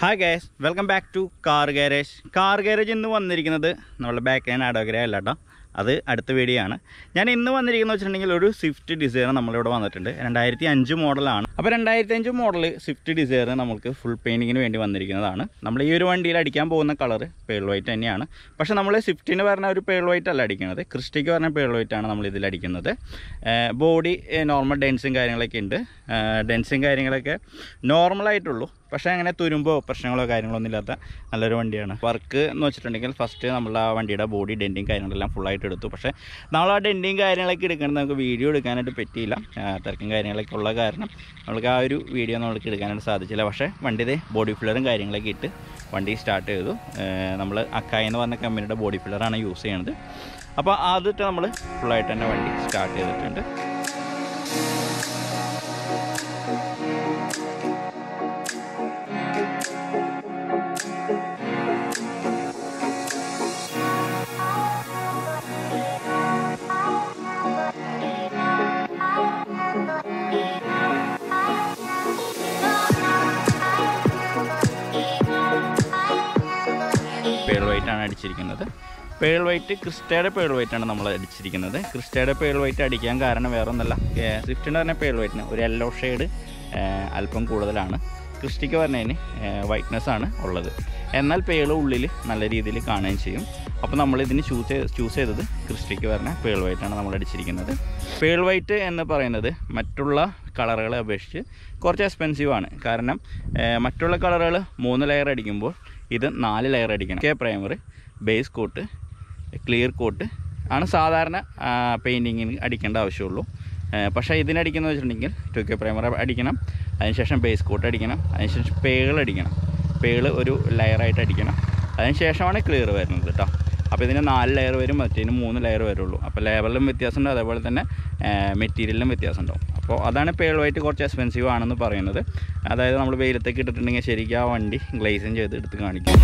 hi guys welcome back to car garage car garage ഇന്ന് വന്നിരിക്കുന്നത് നമ്മുടെ ബാക്ക് ലൈൻ ആഡോഗ്ര അല്ല കേട്ടോ അത് അടുത്ത വീഡിയോ ആണ് ഞാൻ ഇന്ന് വന്നിരിക്കുന്നത് വെച്ചിട്ടുണ്ടെങ്കിൽ ഒരു സ്വിഫ്റ്റ് ഡിസയർ നമ്മളിവിടെ വന്നിട്ടുണ്ട് രണ്ടായിരത്തി അഞ്ച് മോഡലാണ് അപ്പോൾ രണ്ടായിരത്തി അഞ്ച് മോഡൽ സ്വിഫ്റ്റ് ഡിസയർ നമുക്ക് ഫുൾ പെയിൻറ്റിങ്ങിന് വേണ്ടി വന്നിരിക്കുന്നതാണ് നമ്മൾ ഈ ഒരു വണ്ടിയിൽ അടിക്കാൻ പോകുന്ന കളർ പേൾ വൈറ്റ് തന്നെയാണ് പക്ഷേ നമ്മൾ സ്വിഫ്റ്റിന് പറഞ്ഞ ഒരു പേൾ വൈറ്റ് അല്ല അടിക്കുന്നത് ക്രിസ്റ്റിക്ക് പറഞ്ഞ പേൾ വൈറ്റ് ആണ് നമ്മൾ ഇതിൽ അടിക്കുന്നത് ബോഡി നോർമൽ ഡെൻസും കാര്യങ്ങളൊക്കെ ഉണ്ട് ഡെൻസും കാര്യങ്ങളൊക്കെ നോർമലായിട്ടുള്ളൂ പക്ഷേ അങ്ങനെ തുരുമ്പോ പ്രശ്നങ്ങളോ കാര്യങ്ങളോ ഒന്നും ഇല്ലാത്ത നല്ലൊരു വണ്ടിയാണ് വർക്ക് എന്ന് വെച്ചിട്ടുണ്ടെങ്കിൽ ഫസ്റ്റ് നമ്മൾ ആ വണ്ടിയുടെ ബോഡി ഡെൻറ്റിങ് കാര്യങ്ങളെല്ലാം ഫുള്ളായിട്ട് എടുത്തു പക്ഷേ നമ്മൾ ആ ഡെൻറ്റിങ് കാര്യങ്ങളൊക്കെ എടുക്കുന്നത് നമുക്ക് വീഡിയോ എടുക്കാനായിട്ട് പറ്റിയില്ല ആ, തിരക്കും കാര്യങ്ങളൊക്കെ ഉള്ള കാരണം നമുക്ക് ആ ഒരു വീഡിയോ നമുക്ക് എടുക്കാനായിട്ട് സാധിച്ചില്ല പക്ഷേ വണ്ടിയുടെ ബോഡി ഫില്ലറും കാര്യങ്ങളൊക്കെ ഇട്ട് വണ്ടി സ്റ്റാർട്ട് ചെയ്തു നമ്മൾ അക്കായ എന്ന് പറഞ്ഞ കമ്പനിയുടെ ബോഡി ഫില്ലറാണ് യൂസ് ചെയ്യുന്നത് അപ്പോൾ അതിട്ട് നമ്മൾ ഫുള്ളായിട്ട് തന്നെ വണ്ടി സ്റ്റാർട്ട് ചെയ്തിട്ടുണ്ട് പേൾ വൈറ്റ് ആണ് അടിച്ചിരിക്കുന്നത് പേൾ വൈറ്റ് ക്രിസ്റ്റയുടെ പേൾ വൈറ്റ് ആണ് നമ്മൾ അടിച്ചിരിക്കുന്നത് ക്രിസ്റ്റയുടെ പേൾ വൈറ്റ് അടിക്കാൻ കാരണം വേറെ ഒന്നല്ല സ്വിഫ്റ്റിൻ്റെ തന്നെ പേൾ വൈറ്റിന് ഒരു യെല്ലോ ഷെയ്ഡ് അല്പം കൂടുതലാണ് ക്രിസ്റ്റിക്ക് പറഞ്ഞതിന് വൈറ്റ്നെസ് ആണ് ഉള്ളത് എന്നാൽ പേൾ ഉള്ളിൽ നല്ല രീതിയിൽ കാണുകയും ചെയ്യും അപ്പോൾ നമ്മൾ ഇതിന് ചൂസ് ചെയ്ത് ചൂസ് ചെയ്തത് ക്രിസ്റ്റിക്ക് പറഞ്ഞ പേൾ വൈറ്റാണ് നമ്മൾ അടിച്ചിരിക്കുന്നത് പേൾ വൈറ്റ് എന്ന് പറയുന്നത് മറ്റുള്ള കളറുകളെ അപേക്ഷിച്ച് കുറച്ച് എക്സ്പെൻസീവ് ആണ് കാരണം ഏഹ്, മറ്റുള്ള കളറുകൾ മൂന്ന് ലെയർ അടിക്കുമ്പോൾ ഇത് നാല് ലെയർ അടിക്കണം കെ primer base coat clear coat ആണ് സാധാരണ പെയിൻറ്റിങ്ങിന് അടിക്കേണ്ട ആവശ്യമുള്ളൂ ഏഹ്, പക്ഷേ ഇതിനടിക്കുന്നത് വെച്ചിട്ടുണ്ടെങ്കിൽ ടു കെ പ്രൈമർ അടിക്കണം അതിനുശേഷം ബേസ് കോട്ട് അടിക്കണം അതിനുശേഷം പേൾ അടിക്കണം പേൾ ഒരു ലെയറായിട്ട് അടിക്കണം അതിനുശേഷമാണ് ക്ലിയർ വരുന്നത് കേട്ടോ അപ്പോൾ ഇതിന് നാല് ലെയർ വരും മറ്റേതിന് മൂന്ന് ലെയർ വരുള്ളൂ അപ്പോൾ ലെവലിലും വ്യത്യാസമുണ്ട് അതേപോലെ തന്നെ മെറ്റീരിയലിലും വ്യത്യാസം ഉണ്ടാവും അപ്പോൾ അതാണ് പേൾ വൈറ്റ് കുറച്ച് എക്സ്പെൻസീവ് ആണെന്ന് പറയുന്നത് അതായത് നമ്മൾ വെയിലത്തേക്ക് ഇട്ടിട്ടുണ്ടെങ്കിൽ ശരിക്കും ആ വണ്ടി ഗ്ലേസും ചെയ്ത് എടുത്ത് കാണിക്കും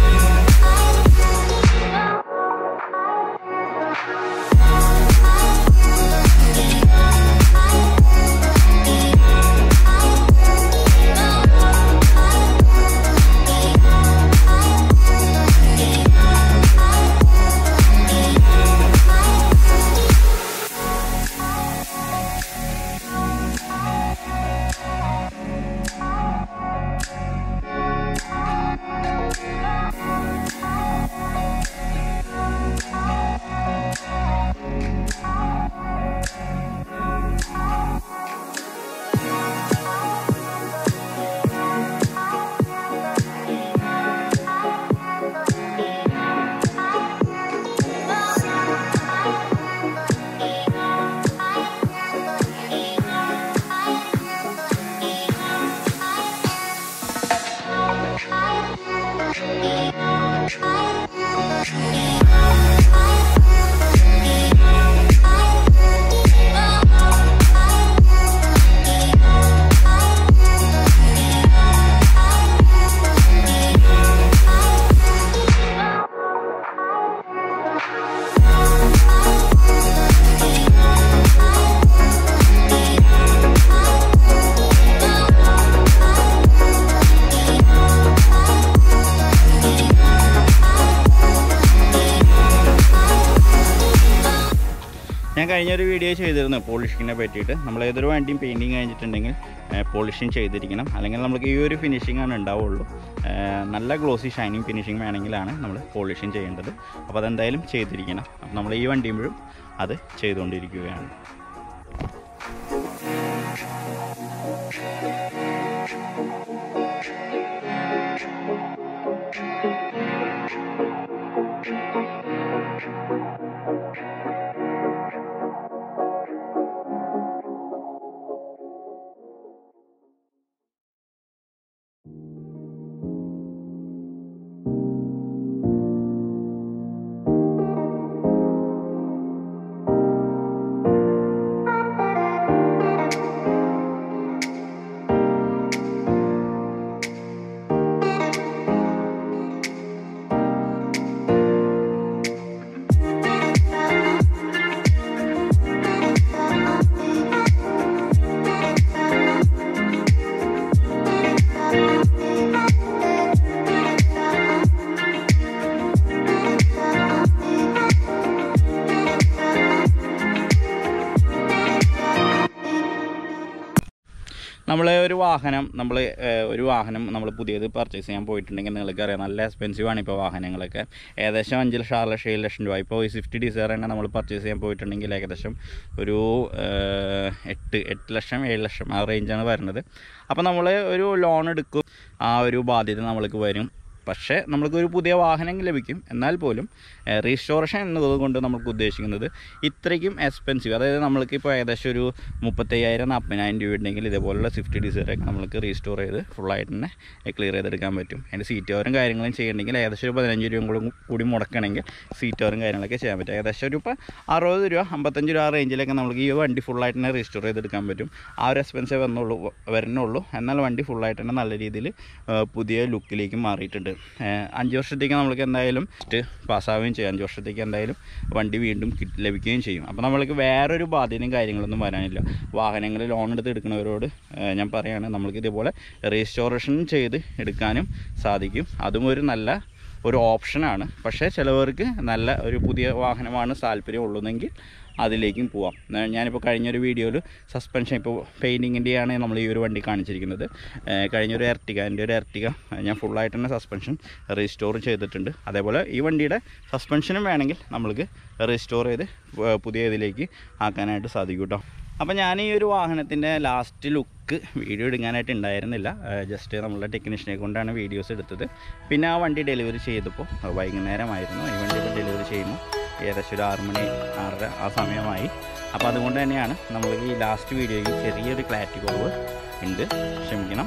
ഞാൻ കഴിഞ്ഞൊരു വീഡിയോ ചെയ്തിരുന്നു പോളിഷിങ്ങിനെ പറ്റിയിട്ട് നമ്മൾ ഏതൊരു വണ്ടിയും പെയിൻറ്റിങ് കഴിഞ്ഞിട്ടുണ്ടെങ്കിൽ പോളിഷിങ് ചെയ്തിരിക്കണം അല്ലെങ്കിൽ നമുക്ക് ഈ ഒരു ഫിനിഷിംഗ് ആണ് ഉണ്ടാവുള്ളൂ ഏഹ് നല്ല ഗ്ലോസി ഷൈനിങ് ഫിനിഷിംഗ് വേണമെങ്കിലാണ് നമ്മൾ പോളിഷിങ് ചെയ്യേണ്ടത് അപ്പോൾ അതെന്തായാലും ചെയ്തിരിക്കണം അപ്പോൾ നമ്മൾ ഈ വണ്ടിയുമ്പോഴും അത് ചെയ്തുകൊണ്ടിരിക്കുകയാണ് നമ്മൾ ഒരു വാഹനം നമ്മൾ ഒരു വാഹനം നമ്മൾ പുതിയത് പർച്ചേസ് ചെയ്യാൻ പോയിട്ടുണ്ടെങ്കിൽ നിങ്ങൾക്ക് അറിയാം നല്ല എക്സ്പെൻസീവ് ആണ് ഇപ്പോൾ വാഹനങ്ങളൊക്കെ ഏകദേശം അഞ്ച് ലക്ഷം ആറ് ലക്ഷം ഏഴ് ലക്ഷം രൂപ ഇപ്പോൾ ഈ സ്വിഫ്റ്റ് ഡിസയർ തന്നെ നമ്മൾ പർച്ചേസ് ചെയ്യാൻ പോയിട്ടുണ്ടെങ്കിൽ ഏകദേശം ഒരു ഏഹ്, എട്ട് എട്ട് ലക്ഷം ഏഴ് ലക്ഷം ആ റേഞ്ചാണ് വരുന്നത് അപ്പോൾ നമ്മൾ ഒരു ലോൺ എടുക്കും ആ ഒരു ബാധ്യത നമ്മൾക്ക് വരും പക്ഷേ നമ്മൾക്കൊരു പുതിയ വാഹനം ലഭിക്കും എന്നാൽ പോലും റീസ്റ്റോറേഷൻ എന്നതുകൊണ്ട് നമുക്ക് ഉദ്ദേശിക്കുന്നത് ഇത്രയ്ക്കും എക്സ്പെൻസീവ് അതായത് നമ്മൾക്ക് ഇപ്പോൾ ഏകദേശം ഒരു മുപ്പത്തയ്യായിരം നാൽപ്പതിനായിരം രൂപ ഉണ്ടെങ്കിൽ ഇതേപോലുള്ള സ്വിഫ്റ്റ് ഡിസൈറൊക്കെ നമുക്ക് റീസ്റ്റോർ ചെയ്ത് ഫുള്ളായിട്ട് തന്നെ ക്ലിയർ ചെയ്തെടുക്കാൻ പറ്റും അതിൻ്റെ സീറ്റ് കവറും കാര്യങ്ങളും ചെയ്യണമെങ്കിൽ ഏകദേശം ഒരു പതിനഞ്ച് രൂപയും കൂടി കൂടി മുടക്കണമെങ്കിൽ സീറ്റ് കവറും കാര്യങ്ങളൊക്കെ ചെയ്യാൻ പറ്റും ഏകദേശം ഒരു ഇപ്പോൾ അറുപത് രൂപ അമ്പത്തഞ്ച് രൂപ ആ റേഞ്ചിലൊക്കെ നമുക്ക് ഈ വണ്ടി ഫുള്ളായിട്ട് തന്നെ റീസ്റ്റോർ ചെയ്തെടുക്കാൻ പറ്റും ആ ഒരു എക്സ്പെൻസേ വന്നുള്ളൂ വരുന്നുള്ളൂ എന്നാൽ വണ്ടി ഫുള്ളായിട്ട് തന്നെ നല്ല രീതിയിൽ പുതിയ ലുക്കിലേക്ക് മാറിയിട്ടുണ്ട് ഏഹ് അഞ്ച് വർഷത്തേക്ക് നമ്മൾക്ക് എന്തായാലും പാസ്സാവുകയും ചെയ്യും അഞ്ച് വർഷത്തേക്ക് എന്തായാലും വണ്ടി വീണ്ടും കിട്ട് ലഭിക്കുകയും ചെയ്യും അപ്പോൾ നമ്മൾക്ക് വേറൊരു ബാധ്യതയും കാര്യങ്ങളൊന്നും വരാനില്ല വാഹനങ്ങൾ ലോൺ എടുത്ത് എടുക്കുന്നവരോട് ഏഹ് ഞാൻ പറയുകയാണ് നമ്മൾക്ക് ഇതേപോലെ രജിസ്ട്രേഷൻ ചെയ്ത് എടുക്കാനും സാധിക്കും അതും ഒരു നല്ല ഒരു ഓപ്ഷനാണ് പക്ഷേ ചിലവർക്ക് നല്ല ഒരു പുതിയ വാഹനമാണ് താല്പര്യം ഉള്ളതെങ്കിൽ അതിലേക്കും പോവാം ന- ഞാനിപ്പോൾ കഴിഞ്ഞൊരു വീഡിയോയിൽ സസ്പെൻഷൻ ഇപ്പോൾ പെയിൻറ്റിങ്ങിൻ്റെയാണ് നമ്മൾ ഈ ഒരു വണ്ടി കാണിച്ചിരിക്കുന്നത് ഏഹ് കഴിഞ്ഞൊരു എർട്ടിക എൻ്റെ ഒരു എർട്ടിക ഞാൻ ഫുള്ളായിട്ട് തന്നെ സസ്പെൻഷൻ റീസ്റ്റോർ ചെയ്തിട്ടുണ്ട് അതേപോലെ ഈ വണ്ടിയുടെ സസ്പെൻഷനും വേണമെങ്കിൽ നമ്മൾക്ക് റീസ്റ്റോർ ചെയ്ത് പ- പുതിയ ഇതിലേക്ക് ആക്കാനായിട്ട് സാധിക്കും കേട്ടോ അപ്പോൾ ഞാൻ ഈ ഒരു വാഹനത്തിൻ്റെ ലാസ്റ്റ് ലുക്ക് വീഡിയോ എടുക്കാനായിട്ട് ഉണ്ടായിരുന്നില്ല ജസ്റ്റ് നമ്മളുടെ ടെക്നീഷ്യനെ കൊണ്ടാണ് വീഡിയോസ് എടുത്തത് പിന്നെ ആ വണ്ടി ഡെലിവറി ചെയ്തപ്പോൾ വൈകുന്നേരമായിരുന്നു ഈ വണ്ടി ഇപ്പോൾ ഡെലിവറി ചെയ്യുമ്പോൾ ഏകദേശം ഒരു ആറ് മണി ആറര ആ സമയമായി അപ്പോൾ അതുകൊണ്ട് തന്നെയാണ് നമ്മൾ ഈ ലാസ്റ്റ് വീഡിയോയിൽ ചെറിയൊരു ക്ലാരിറ്റി കുറവ് ഉണ്ട് ക്ഷമിക്കണം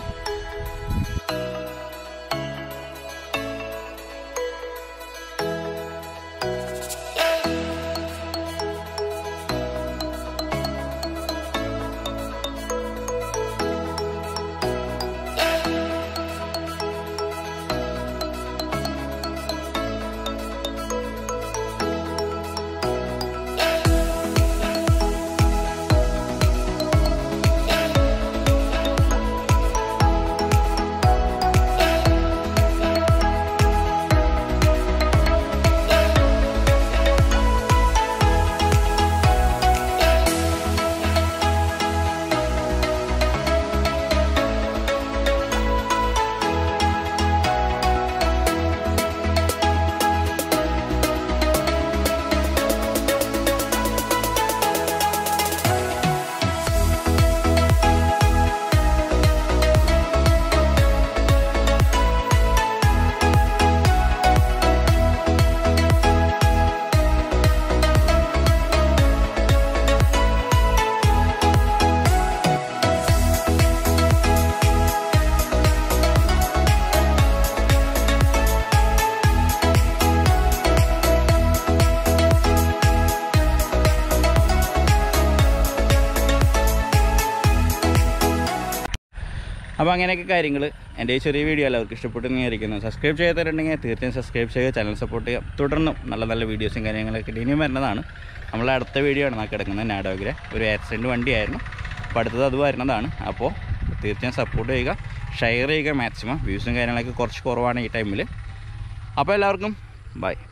അപ്പോൾ അങ്ങനെയൊക്കെ കാര്യങ്ങൾ എൻ്റെ ഈ ചെറിയ വീഡിയോ എല്ലാവർക്കും ഇഷ്ടപ്പെട്ടു എന്ന് വിചാരിക്കുന്നു സബ്സ്ക്രൈബ് ചെയ്തിട്ടുണ്ടെങ്കിൽ തീർച്ചയായും സബ്സ്ക്രൈബ് ചെയ്യുക ചാനൽ സപ്പോർട്ട് ചെയ്യുക തുടർന്നും നല്ല നല്ല വീഡിയോസും കാര്യങ്ങളൊക്കെ ഇനിയും വരുന്നതാണ് നമ്മളെ അടുത്ത വീഡിയോ ആണ് നാ കിടക്കുന്നത് നാഡോഗ്ര ഒരു ആക്സിഡൻറ്റ് വണ്ടിയായിരുന്നു അപ്പോൾ അടുത്തത് അത് വരുന്നതാണ് അപ്പോൾ തീർച്ചയായും സപ്പോർട്ട് ചെയ്യുക ഷെയർ ചെയ്യുക മാക്സിമം വ്യൂസും കാര്യങ്ങളൊക്കെ കുറച്ച് കുറവാണ് ഈ ടൈമിൽ അപ്പോൾ എല്ലാവർക്കും ബൈ